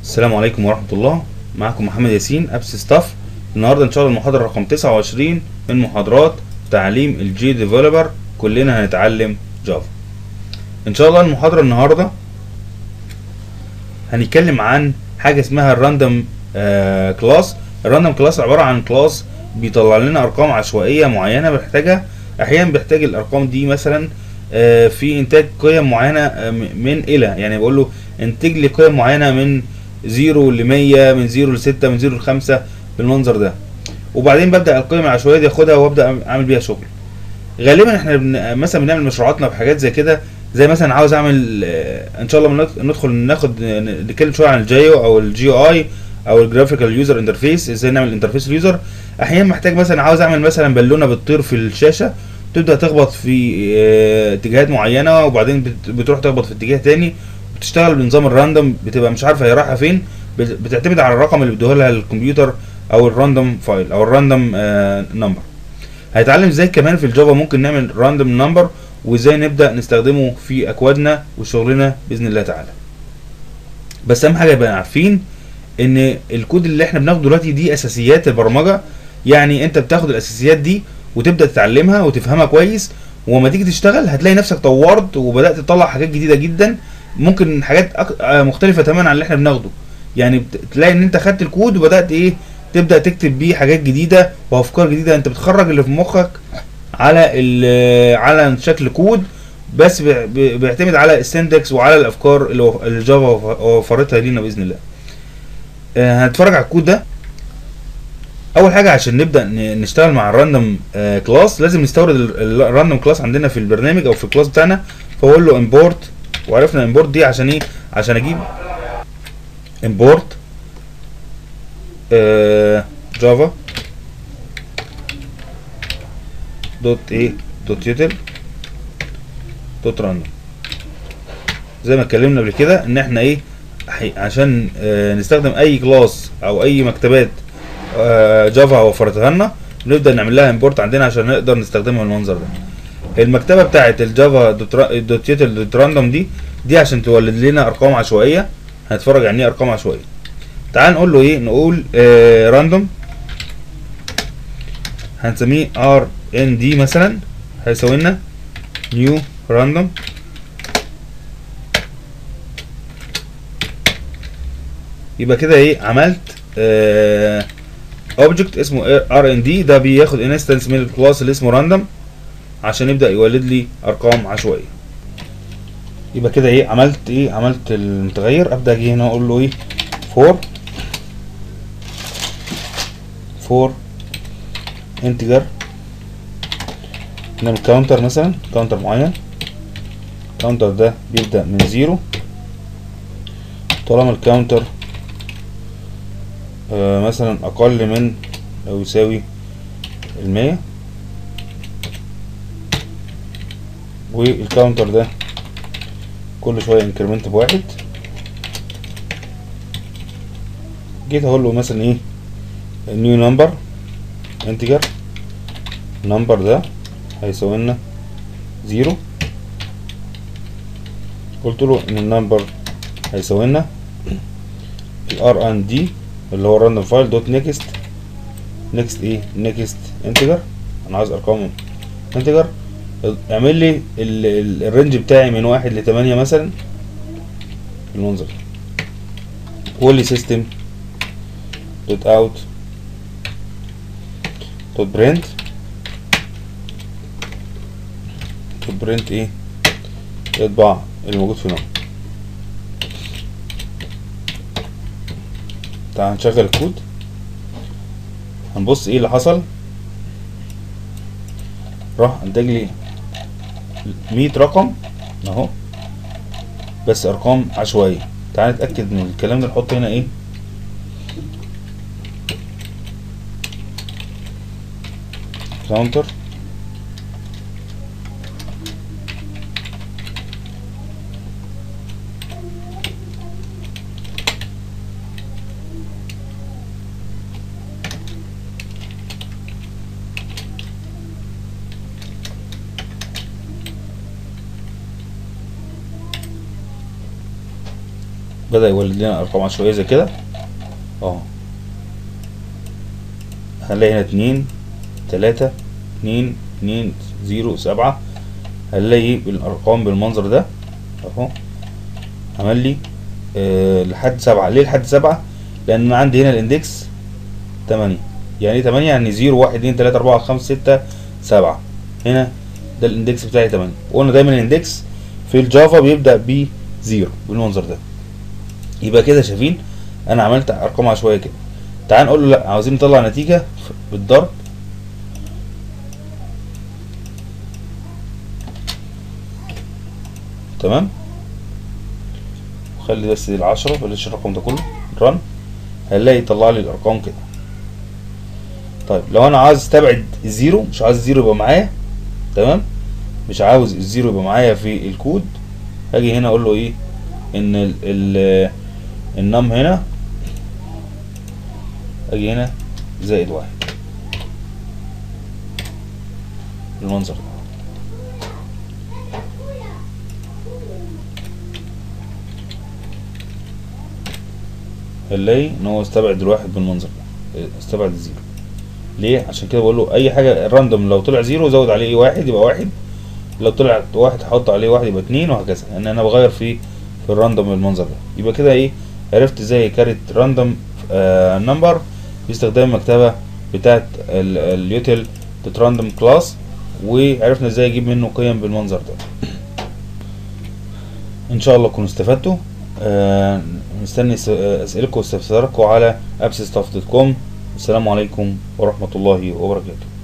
السلام عليكم ورحمة الله معكم محمد ياسين ابس ستاف النهارده ان شاء الله المحاضرة رقم 29 من محاضرات تعليم الجي ديفلوبر كلنا هنتعلم جافا ان شاء الله المحاضرة النهارده هنتكلم عن حاجة اسمها الراندوم كلاس الراندوم كلاس عبارة عن كلاس بيطلع لنا ارقام عشوائية معينة بنحتاجها احيانا بيحتاج الارقام دي مثلا آه، في انتاج قيم معينة آه، من الى يعني بقول له انتج لي قيم معينة من زيرو ل 100 من زيرو ل 6 من زيرو ل 5 بالمنظر ده وبعدين ببدا القيم العشوائيه دي اخدها وابدا اعمل بيها شغل غالبا احنا بن... مثلا بنعمل مشروعاتنا بحاجات زي كده زي مثلا عاوز اعمل آه، ان شاء الله ندخل- ندخل ناخد نتكلم شويه عن الجي او الجي اي او الجرافيكال يوزر انترفيس ازاي نعمل انترفيس اليوزر احيانا محتاج مثلا عاوز اعمل مثلا بالونه بتطير في الشاشه تبدا تخبط في آه، اتجاهات معينه وبعدين بت- بتروح تخبط في اتجاه تاني بتشتغل بنظام الراندوم بتبقى مش عارفه هي رايحه فين بت- بتعتمد على الرقم اللي بيديه لها الكمبيوتر او الراندوم فايل او الراندوم نمبر هيتعلم ازاي كمان في الجافا ممكن نعمل راندوم نمبر وازاي نبدا نستخدمه في اكوادنا وشغلنا باذن الله تعالى بس اهم حاجه يبقى عارفين ان الكود اللي احنا بناخده دلوقتي دي اساسيات البرمجه يعني انت بتاخد الاساسيات دي وتبدا تتعلمها وتفهمها كويس وما تيجي تشتغل هتلاقي نفسك طورت وبدات تطلع حاجات جديده جدا ممكن حاجات أك... آه مختلفه تماما عن اللي احنا بناخده يعني بت- تلاقي ان انت خدت الكود وبدات ايه تبدا تكتب بيه حاجات جديده وافكار جديده انت بتخرج اللي في مخك على ال- على شكل كود بس بي- بي- بيعتمد على السندكس وعلى الافكار اللي وف- اللي جافا وف- وفرتها لينا باذن الله آه، هنتفرج على الكود ده اول حاجه عشان نبدا ن- نشتغل مع الراندوم كلاس لازم نستورد الراندوم كلاس عندنا في البرنامج او في الكلاس بتاعنا فاقول له امبورت وعرفنا امبورت دي عشان ايه عشان اجيب امبورت جافا دوت ايه دوت يوتل دوت راندوم زي ما اتكلمنا قبل كده ان احنا ايه حي- عشان آه، نستخدم اي كلاس او اي مكتبات آه، جافا وفرتها لنا نبدا نعمل لها امبورت عندنا عشان نقدر نستخدمها بالمنظر ده المكتبه بتاعه الجافا دوت را- دوت يوتل دوت راندوم دي دي عشان تولد لنا ارقام عشوائيه هنتفرج يعني ايه ارقام عشوائيه تعال نقول له ايه نقول آه راندوم هنسميه ار ان دي مثلا هيساوي لنا نيو راندوم يبقى كده ايه عملت اوبجكت اسمه ار ان دي ده بياخد انستنس من الكلاس اللي اسمه راندوم عشان يبدا يولد لي ارقام عشوائيه يبقى كده ايه عملت ايه عملت المتغير ابدا اجي هنا اقول له ايه فور فور انتجر نعمل كاونتر مثلا كاونتر معين كاونتر ده بيبدا من زيرو طالما الكاونتر آه مثلا اقل من او يساوي المية والكاونتر ده كل شوية انكريمنت بواحد جيت اقول له مثلا ايه نيو نمبر انتجر نمبر ده هيساوي لنا زيرو قلت له ان النمبر هيساوي لنا الار ان دي اللي هو الراندوم فايل دوت نيكست نيكست ايه نيكست انتجر انا عايز ارقام انتجر اعمل لي ال- ال- الرينج بتاعي من واحد لتمانية مثلا بالمنظر ده. وقول لي سيستم دوت اوت دوت برنت دوت برنت ايه يطبع اللي موجود في النمبر تعال نشغل الكود هنبص ايه اللي حصل راح انتج لي 100 رقم اهو بس ارقام عشوائيه تعال نتاكد من الكلام ده نحط هنا ايه كاونتر بدأ يولد لنا ارقام عشوائية زي كده اهو هنلاقي هنا اتنين تلاتة اتنين اتنين زيرو سبعة هنلاقي بالارقام بالمنظر ده اهو عمل لي أه لحد سبعة ليه لحد سبعة لان انا عندي هنا الاندكس تمانية يعني ايه تمانية يعني زيرو واحد اتنين تلاتة اربعة خمسة ستة سبعة هنا ده الاندكس بتاعي تمانية وقلنا دايما الاندكس في الجافا بيبدأ بزيرو بالمنظر ده يبقى كده شايفين انا عملت ارقام عشوائية كده تعال نقول له لا عاوزين نطلع نتيجة بالضرب تمام خلي بس دي العشرة بلاش الرقم ده كله رن هنلاقي يطلع لي الارقام كده طيب لو انا عاوز استبعد الزيرو مش عاوز الزيرو يبقى معايا تمام مش عاوز الزيرو يبقى معايا في الكود هاجي هنا اقول له ايه ان ال ال النم هنا اجي هنا زائد واحد بالمنظر ده هنلاقي ان هو استبعد الواحد بالمنظر ده استبعد الزيرو ليه عشان كده بقول له اي حاجه الراندوم لو طلع زيرو زود عليه واحد يبقى واحد لو طلع واحد هحط عليه واحد يبقى اتنين وهكذا لان يعني انا بغير في في الراندوم بالمنظر ده يبقى كده ايه عرفت ازاي كارت راندوم آه نمبر باستخدام المكتبه بتاعت اليوتل دوت راندوم كلاس وعرفنا ازاي اجيب منه قيم بالمنظر ده ان شاء الله تكونوا استفدتوا آه مستني اسئلتكم واستفساراتكم على ابسستاف دوت كوم السلام عليكم ورحمه الله وبركاته